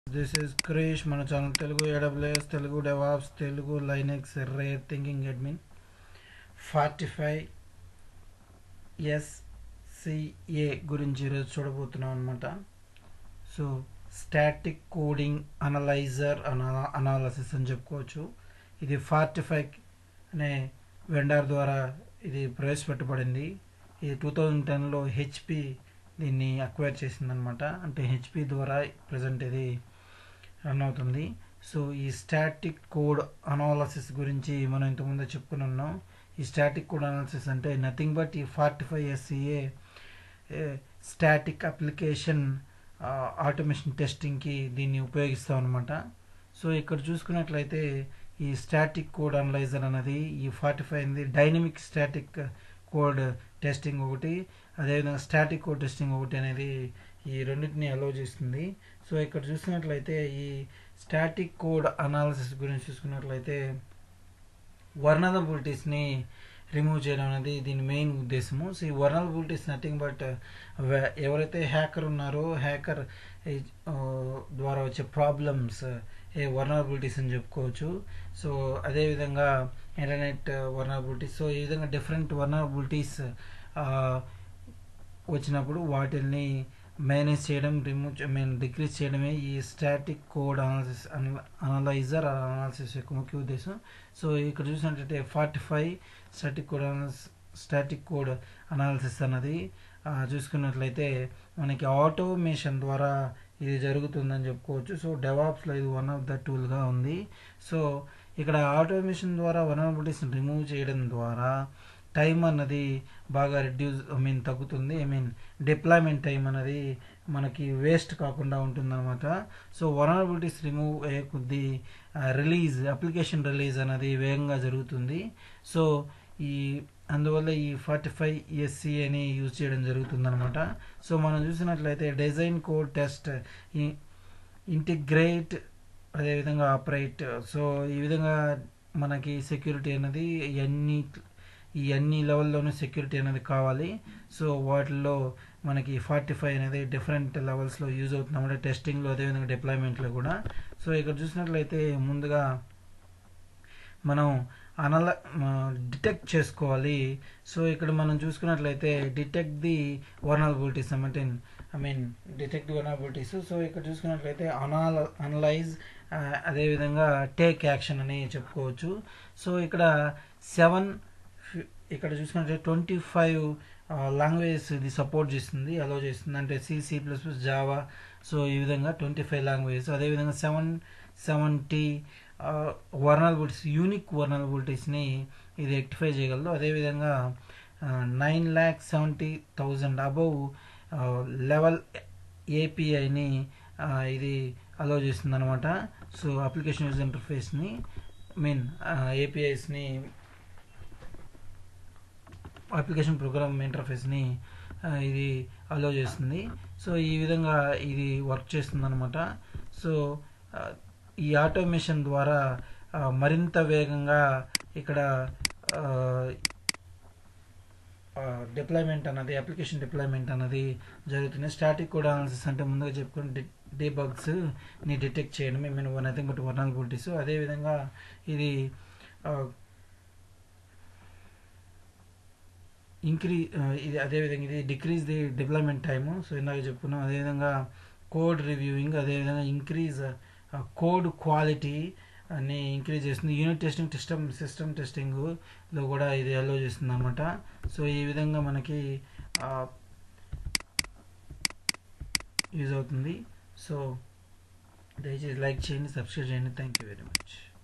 this is Krish మన channel Telugu AWS Telugu DevOps Telugu Linux rare thinking admin forty five SCA గురించి ఈరోజు చూడబోతున్నాం అనమాట సో స్టాటిక్ కోడింగ్ అనలైజర్ అనా అనాలసిస్ అని చెప్పుకోవచ్చు ఇది ఫార్టీ ఫైవ్ అనే వెండర్ ద్వారా ఇది ప్రవేశపెట్టబడింది ఇది టూ థౌజండ్ టెన్లో హెచ్పి దీన్ని అక్వైర్ చేసిందనమాట అంటే హెచ్పి ద్వారా ప్రజెంట్ ఇది రన్ అవుతుంది సో ఈ స్టాటిక్ కోడ్ అనాలసిస్ గురించి మనం ఇంతకుముందు చెప్పుకుని ఉన్నాం ఈ స్టాటిక్ కోడ్ అనాలసిస్ అంటే నథింగ్ బట్ ఈ forty five SCA static application automation టెస్టింగ్కి దీన్ని ఉపయోగిస్తాం అనమాట సో ఇక్కడ చూసుకున్నట్లయితే ఈ స్టాటిక్ కోడ్ అనలైజర్ అనేది ఈ ఫార్టీ ఫైవ్ అనేది డైనమిక్ స్టాటిక్ కోడ్ టెస్టింగ్ ఒకటి అదేవిధంగా స్టాటిక్ కోడ్ టెస్టింగ్ ఒకటి అనేది ఈ రెండింటిని అలో చేస్తుంది సో ఇక్కడ చూసినట్లయితే ఈ స్టాటిక్ కోడ్ అనాలిసిస్ గురించి చూసుకున్నట్లయితే వర్నరబిలిటీస్ని రిమూవ్ చేయడం అనేది దీని మెయిన్ ఉద్దేశము సో ఈ వర్నరబిలిటీస్ నథింగ్ బట్ ఎవరైతే హ్యాకర్ ఉన్నారో హ్యాకర్ ద్వారా వచ్చే ప్రాబ్లమ్స్ ఏ వర్నరబిలిటీస్ అని చెప్పుకోవచ్చు సో అదేవిధంగా ఇంటర్నెట్ వర్నరబిలిటీస్ సో ఈ విధంగా డిఫరెంట్ వర్నరబిలిటీస్ వచ్చినప్పుడు వాటిని మేనేజ్ చేయడం రిమూవ్ ఐ మీన్ డిక్రీజ్ చేయడమే ఈ static code analysis analyzer analysis యొక్క ముఖ్య ఉద్దేశం సో ఇక్కడ చూసినట్లయితే forty five static code static code analysis అన్నది చూసుకున్నట్లయితే మనకి ఆటోమేషన్ ద్వారా ఇది జరుగుతుందని చెప్పుకోవచ్చు సో డెవాప్స్లో ఇది వన్ ఆఫ్ ద టూల్గా ఉంది సో ఇక్కడ ఆటోమేషన్ ద్వారా వనరబిలిటీస్ని రిమూవ్ చేయడం ద్వారా టైం అన్నది బాగా రిడ్యూస్ ఐ మీన్ తగ్గుతుంది ఐ మీన్ డిప్లాయ్మెంట్ టైం అనేది మనకి వేస్ట్ కాకుండా ఉంటుందన్నమాట సో వనరబిలిటీస్ రిమూవ్ అయ్యే కొద్దీ రిలీజ్ అప్లికేషన్ రిలీజ్ అనేది వేగంగా జరుగుతుంది సో ఈ అందువల్ల ఈ ఫార్టీ ఫైవ్ ఎస్సీ అని యూజ్ చేయడం జరుగుతుంది అనమాట సో మనం చూసినట్లయితే డిజైన్ కోడ్ టెస్ట్ ఇంటిగ్రేట్ అదేవిధంగా ఆపరేట్ సో ఈ విధంగా మనకి సెక్యూరిటీ అనేది ఇవన్నీ ఈ అన్ని లెవెల్లోనూ సెక్యూరిటీ అనేది కావాలి సో వాటిల్లో మనకి ఫార్టీ ఫైవ్ అనేది డిఫరెంట్ లెవెల్స్లో యూజ్ అవుతుంది అన్నమాట టెస్టింగ్లో అదేవిధంగా డిప్లాయ్మెంట్లో కూడా సో ఇక్కడ చూసినట్లయితే ముందుగా మనం అనల డిటెక్ట్ చేసుకోవాలి సో ఇక్కడ మనం చూసుకున్నట్లయితే డిటెక్ట్ ది వర్నరబిలిటీస్ అంటే I mean detect vulnerabilities so ఇక్కడ చూసుకున్నట్లయితే అనాల అనలైజ్ అదేవిధంగా టేక్ యాక్షన్ అని చెప్పుకోవచ్చు సో ఇక్కడ సెవెన్ ఇక్కడ చూసుకున్నట్లయితే ట్వంటీ ఫైవ్ లాంగ్వేజెస్ ఇది సపోర్ట్ చేస్తుంది అలో చేస్తుంది అంటే C C plus plus Java so ఈ విధంగా ట్వంటీ ఫైవ్ లాంగ్వేజెస్ అదేవిధంగా సెవెన్ సెవెంటీ వర్నరబిలిటీస్ యూనిక్ వర్నరబిలిటీస్ని ఇది రెక్టిఫై చేయగలదు అదేవిధంగా nine lakh seventy thousand above level ఏపీఐని ఇది అలో చేస్తుంది అనమాట సో అప్లికేషన్ యూజ్ ఇంటర్ఫేస్ని మీన్ ఏపీఐస్ని అప్లికేషన్ ప్రోగ్రామ్ ఇంటర్ఫేస్ని ఇది అలో చేస్తుంది సో ఈ విధంగా ఇది వర్క్ చేస్తుంది అనమాట సో ఈ ఆటోమేషన్ ద్వారా మరింత వేగంగా ఇక్కడ డిప్లాయ్మెంట్ అన్నది అప్లికేషన్ డిప్లాయ్మెంట్ అన్నది జరుగుతుంది స్టాటిక్ కోడ్ అనాలిసిస్ అంటే ముందుగా చెప్పుకుని డీబగ్స్ ని డిటెక్ట్ చేయడం మీన్ నథింగ్ బట్ వర్నరబిలిటీస్ అదేవిధంగా ఇది ఇంక్రీ ఇది అదేవిధంగా ఇది decrease the deployment time so ఇందాక చెప్పుకున్నాం అదేవిధంగా కోడ్ రివ్యూయింగ్ అదేవిధంగా ఇంక్రీజ్ కోడ్ క్వాలిటీ అని ఇంక్రీజ్ చేస్తుంది యూనిట్ టెస్టింగ్ సిస్టమ్ సిస్టమ్ టెస్టింగ్లో కూడా ఇది అలో చేస్తుంది అనమాట సో ఈ విధంగా మనకి యూజ్ అవుతుంది సో దయచేసి లైక్ చేయండి సబ్స్క్రైబ్ చేయండి థ్యాంక్ యూ వెరీ మచ్